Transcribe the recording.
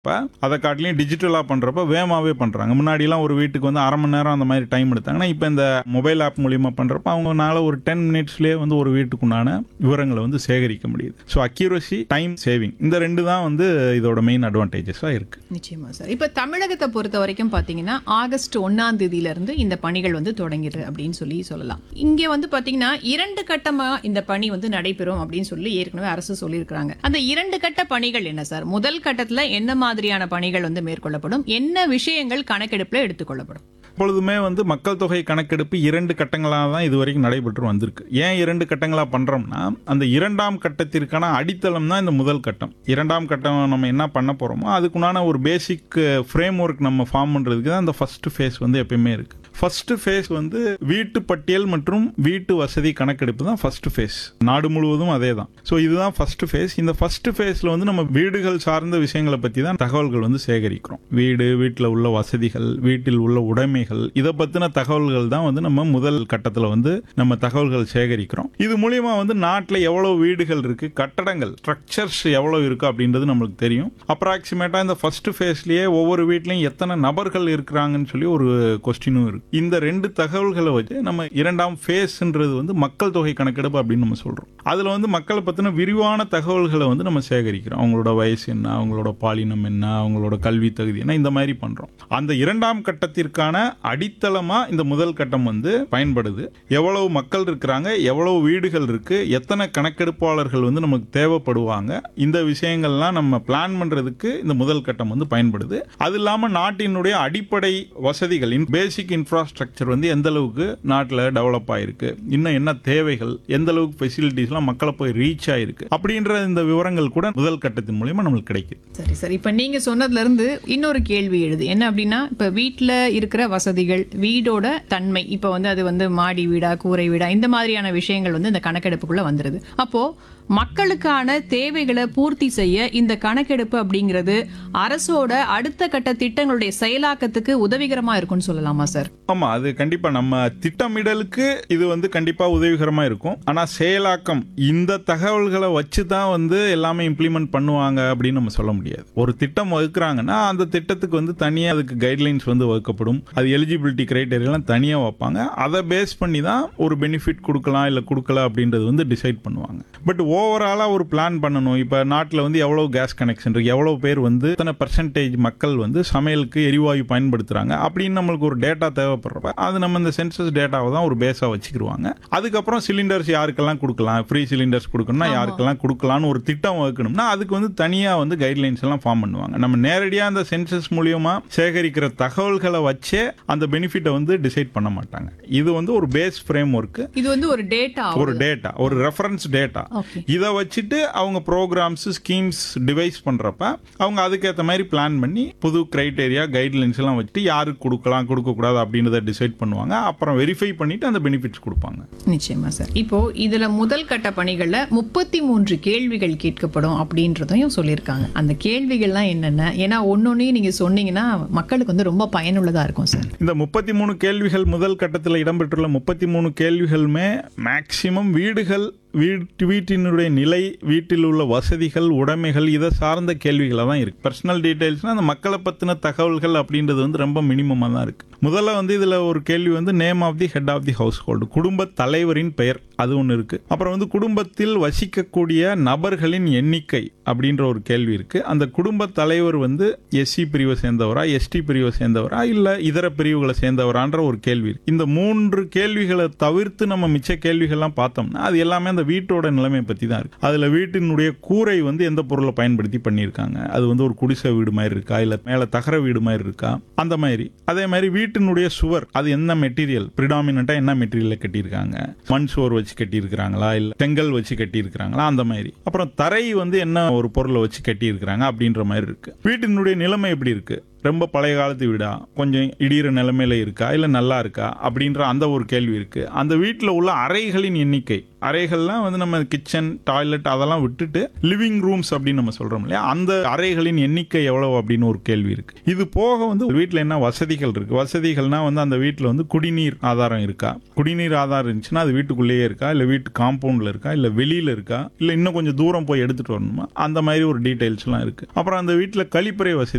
இப்போ அதை காட்டிலையும் டிஜிட்டலாக பண்ணுறப்ப வேகமாகவே பண்ணுறாங்க முன்னாடிலாம் ஒரு வீட்டுக்கு வந்து அரை மணி நேரம் அந்த மாதிரி டைம் எடுத்தாங்கன்னா இப்போ இந்த மொபைல் ஆப் மூலியமா பண்ணுறப்ப அவங்கனால ஒரு டென் மினிட்ஸ்லேயே வந்து ஒரு வீட்டுக்குண்டான விவரங்களை வந்து சேகரிக்க முடியுது ஸோ அக்யூரசி டைம் சேவிங் இந்த ரெண்டு தான் வந்து இதோட மெயின் அட்வான்டேஜஸாக இருக்குது நிச்சயமா சார் இப்ப தமிழகத்தை பொறுத்த வரைக்கும் பாத்தீங்கன்னா ஆகஸ்ட் ஒன்னாம் தேதியில இருந்து இந்த பணிகள் வந்து தொடங்கிது அப்படின்னு சொல்லி சொல்லலாம் இங்க வந்து பாத்தீங்கன்னா இரண்டு கட்டமா இந்த பணி வந்து நடைபெறும் அப்படின்னு சொல்லி ஏற்கனவே அரசு சொல்லியிருக்காங்க அந்த இரண்டு கட்ட பணிகள் என்ன சார் முதல் கட்டத்துல என்ன மாதிரியான பணிகள் வந்து மேற்கொள்ளப்படும் என்ன விஷயங்கள் கணக்கெடுப்புல எடுத்துக்கொள்ளப்படும் எப்பொழுதுமே வந்து மக்கள் தொகை கணக்கெடுப்பு இரண்டு கட்டங்களாக தான் இது வரைக்கும் நடைபெற்று வந்திருக்கு ஏன் இரண்டு கட்டங்களாக பண்ணுறோம்னா அந்த இரண்டாம் கட்டத்திற்கான அடித்தளம் தான் இந்த முதல் கட்டம் இரண்டாம் கட்டம் நம்ம என்ன பண்ண போகிறோமோ அதுக்குண்டான ஒரு பேசிக் ஃப்ரேம் ஒர்க் நம்ம ஃபார்ம் பண்ணுறதுக்கு தான் இந்த ஃபர்ஸ்ட் ஃபேஸ் வந்து எப்பயுமே இருக்குது ஃபர்ஸ்ட் ஃபேஸ் வந்து வீட்டு பட்டியல் மற்றும் வீட்டு வசதி கணக்கெடுப்பு தான் ஃபர்ஸ்ட் ஃபேஸ் நாடு முழுவதும் அதே தான் ஸோ இதுதான் ஃபர்ஸ்ட் ஃபேஸ் இந்த ஃபர்ஸ்ட் ஃபேஸில் வந்து நம்ம வீடுகள் சார்ந்த விஷயங்களை பற்றி தான் தகவல்கள் வந்து சேகரிக்கிறோம் வீடு வீட்டில் உள்ள வசதிகள் வீட்டில் உள்ள உடைமைகள் இதை பற்றின தகவல்கள் தான் வந்து நம்ம முதல் கட்டத்தில் வந்து நம்ம தகவல்கள் சேகரிக்கிறோம் இது மூலியமா வந்து நாட்டில் எவ்வளோ வீடுகள் இருக்கு கட்டடங்கள் ஸ்ட்ரக்சர்ஸ் எவ்வளோ இருக்கு அப்படின்றது நம்மளுக்கு தெரியும் அப்ராக்சிமேட்டாக இந்த ஃபர்ஸ்ட் ஃபேஸ்லயே ஒவ்வொரு வீட்லையும் எத்தனை நபர்கள் இருக்கிறாங்கன்னு சொல்லி ஒரு கொஸ்டினும் இருக்கு இந்த ரெண்டு தகவல்களை வச்சு நம்ம இரண்டாம் ஃபேஸ்ன்றது வந்து மக்கள் தொகை கணக்கெடுப்பு அப்படின்னு நம்ம சொல்றோம் அதுல வந்து மக்களை பத்தின விரிவான தகவல்களை வந்து நம்ம சேகரிக்கிறோம் அவங்களோட வயசு என்ன அவங்களோட பாலினம் என்ன அவங்களோட கல்வி தகுதி என்ன இந்த மாதிரி பண்றோம் அந்த இரண்டாம் கட்டத்திற்கான அடித்தளமா இந்த முதல் கட்டம் வந்து பயன்படுது எவ்வளவு மக்கள் இருக்கிறாங்க எவ்வளவு வீடுகள் இருக்கு எத்தனை கணக்கெடுப்பாளர்கள் வந்து நமக்கு தேவைப்படுவாங்க இந்த விஷயங்கள்லாம் நம்ம பிளான் பண்றதுக்கு இந்த முதல் கட்டம் வந்து பயன்படுது அது இல்லாம நாட்டினுடைய அடிப்படை வசதிகள் பேசிக் இன்ஃப்ராஸ்ட்ரக்சர் வந்து எந்த அளவுக்கு நாட்டில் டெவலப் ஆயிருக்கு இன்னும் என்ன தேவைகள் எந்த அளவுக்கு ஃபெசிலிட்டிஸ்லாம் மக்களை போய் ரீச் ஆயிருக்கு அப்படின்ற இந்த விவரங்கள் கூட முதல் கட்டத்தின் மூலியமா நம்மளுக்கு கிடைக்குது சரி சார் இப்ப நீங்க சொன்னதுல இருந்து இன்னொரு கேள்வி எழுது என்ன அப்படின்னா இப்ப வீட்ல இருக்கிற வசதிகள் வீடோட தன்மை இப்ப வந்து அது வந்து மாடி வீடா கூரை வீடா இந்த மாதிரியான விஷயங்கள் வந்து இந்த கணக்கெடுப்புக்குள்ள வந்துருது அப்போ மக்களுக்கான தேவைகளை பூர்த்தி செய்ய இந்த கணக்கெடுப்பு அப்படிங்கிறது அரசோட அடுத்த கட்ட திட்டங்களுடைய செயலாக்கத்துக்கு உதவிகரமா இருக்கும்னு சொல்லலாமா சார் ஆமா அது கண்டிப்பா நம்ம திட்டமிடலுக்கு இது வந்து கண்டிப்பா உதவிகரமா இருக்கும் ஆனா செயலாக்கம் இந்த தகவல்களை வச்சு தான் வந்து எல்லாமே இம்ப்ளிமெண்ட் பண்ணுவாங்க அப்படின்னு நம்ம சொல்ல முடியாது ஒரு திட்டம் வகுக்கிறாங்கன்னா அந்த திட்டத்துக்கு வந்து தனியா அதுக்கு கைட்லைன்ஸ் வந்து வகுக்கப்படும் அது எலிஜிபிலிட்டி கிரைட்டீரியெல்லாம் தனியா வைப்பாங்க அதை பேஸ் பண்ணி தான் ஒரு பெனிஃபிட் கொடுக்கலாம் இல்ல கொடுக்கல அப்படின்றது வந்து டிசைட் பண்ணுவாங்க பட் ஓவராலா ஒரு பிளான் பண்ணணும் இப்ப நாட்டில் வந்து எவ்வளவு கேஸ் கனெக்ஷன் இருக்கு எவ்வளவு பேர் வந்து எத்தனை பர்சன்டேஜ் மக்கள் வந்து சமையலுக்கு எரிவாயு பயன்படுத்துறாங்க அப்படின்னு நம்மளுக்கு ஒரு டேட்டா தேவைப்படுறப்ப அது நம்ம இந்த சென்சஸ் டேட்டாவை தான் ஒரு பேஸா வச்சுக்கிருவாங்க அதுக்கப்புறம் சிலிண்டர்ஸ் யாருக்கெல்லாம் கொடுக்கலாம் ஃப்ரீ சிலிண்டர்ஸ் கொடுக்கணும்னா யாருக்கெல்லாம் கொடுக்கலாம்னு ஒரு திட்டம் வகுக்கணும்னா அதுக்கு வந்து தனியா வந்து கைட்லைன்ஸ் எல்லாம் ஃபார்ம் பண்ணுவாங்க நம்ம நேரடியா அந்த சென்சஸ் மூலியமா சேகரிக்கிற தகவல்களை வச்சே அந்த பெனிஃபிட்டை வந்து டிசைட் பண்ண மாட்டாங்க இது வந்து ஒரு பேஸ் ஃப்ரேம் ஒர்க் இது வந்து ஒரு டேட்டா ஒரு டேட்டா ஒரு ரெஃபரன்ஸ் டேட்டா ஓகே இதை வச்சுட்டு அவங்க ப்ரோக்ராம்ஸ் ஸ்கீம்ஸ் டிவைஸ் பண்றப்ப அவங்க அதுக்கேற்ற மாதிரி பிளான் பண்ணி புது கிரைட்டேரியா கைட்லைன்ஸ் எல்லாம் வச்சுட்டு யாருக்கு கொடுக்கலாம் கொடுக்கக்கூடாது அப்படின்றத டிசைட் பண்ணுவாங்க அப்புறம் வெரிஃபை பண்ணிட்டு அந்த பெனிஃபிட்ஸ் கொடுப்பாங்க நிச்சயமா சார் இப்போ இதுல முதல் கட்ட பணிகள்ல முப்பத்தி மூன்று கேள்விகள் கேட்கப்படும் அப்படின்றதையும் சொல்லியிருக்காங்க அந்த கேள்விகள்லாம் என்னென்ன ஏன்னா ஒன்னொன்னையும் நீங்க சொன்னீங்கன்னா மக்களுக்கு வந்து ரொம்ப பயனுள்ளதா இருக்கும் சார் இந்த முப்பத்தி மூணு கேள்விகள் முதல் கட்டத்தில் இடம்பெற்றுள்ள முப்பத்தி மூணு கேள்விகளுமே மேக்சிமம் வீடுகள் வீட்டு வீட்டினுடைய நிலை வீட்டில் உள்ள வசதிகள் உடைமைகள் இதை சார்ந்த கேள்விகளாக தான் இருக்கு பர்சனல் டீடைல்ஸ்னா அந்த மக்களை பற்றின தகவல்கள் அப்படின்றது வந்து ரொம்ப மினிமமாக தான் இருக்கு முதல்ல வந்து இதில் ஒரு கேள்வி வந்து name of the head of the household குடும்ப தலைவரின் பெயர் அது ஒன்று இருக்கு அப்புறம் வந்து குடும்பத்தில் வசிக்கக்கூடிய நபர்களின் எண்ணிக்கை அப்படின்ற ஒரு கேள்வி இருக்கு அந்த குடும்ப தலைவர் வந்து எஸ்சி பிரிவை சேர்ந்தவரா எஸ்டி பிரிவை சேர்ந்தவரா இல்ல இதர பிரிவுகளை சேர்ந்தவரான்ற ஒரு கேள்வி இருக்கு இந்த மூன்று கேள்விகளை தவிர்த்து நம்ம மிச்ச கேள்விகள்லாம் பார்த்தோம்னா அது எல்லாமே அந்த வீட்டோட நிலைமை பத்தி தான் இருக்கு அதுல வீட்டினுடைய கூரை வந்து எந்த பொருளை பயன்படுத்தி பண்ணியிருக்காங்க அது வந்து ஒரு குடிசை வீடு மாதிரி இருக்கா இல்ல மேல தகர வீடு மாதிரி இருக்கா அந்த மாதிரி அதே மாதிரி வீட்டினுடைய சுவர் அது என்ன மெட்டீரியல் ப்ரிடாமினா என்ன மெட்டீரியல்ல கட்டியிருக்காங்க மண் சுவர் வச்சு கட்டியிருக்கிறாங்களா இல்ல செங்கல் வச்சு கட்டியிருக்கிறாங்களா அந்த மாதிரி அப்புறம் தரை வந்து என்ன ஒரு பொருளை வச்சு கட்டியிருக்கிறாங்க அப்படின்ற மாதிரி இருக்கு வீட்டினுடைய நிலைமை எப்படி இருக்கு ரொம்ப பழைய காலத்து வீடா கொஞ்சம் இடிகிற நிலைமையில இருக்கா இல்ல நல்லா இருக்கா அப்படின்ற அந்த ஒரு கேள்வி இருக்கு அந்த வீட்டில் உள்ள அறைகளின் எண்ணிக்கை அறைகள்லாம் வந்து நம்ம கிச்சன் டாய்லெட் அதெல்லாம் விட்டுட்டு லிவிங் ரூம்ஸ் அப்படின்னு நம்ம சொல்றோம் இல்லையா அந்த அறைகளின் எண்ணிக்கை எவ்வளவு அப்படின்னு ஒரு கேள்வி இருக்கு இது போக வந்து வீட்டில் என்ன வசதிகள் இருக்கு வசதிகள்னா வந்து அந்த வீட்டில் வந்து குடிநீர் ஆதாரம் இருக்கா குடிநீர் ஆதாரம் இருந்துச்சுன்னா அது வீட்டுக்குள்ளேயே இருக்கா இல்ல வீட்டு காம்பவுண்ட்ல இருக்கா இல்ல வெளியில இருக்கா இல்ல இன்னும் கொஞ்சம் தூரம் போய் எடுத்துட்டு வரணுமா அந்த மாதிரி ஒரு டீடைல்ஸ்லாம் இருக்கு அப்புறம் அந்த வீட்டில் கழிப்பறை வசதி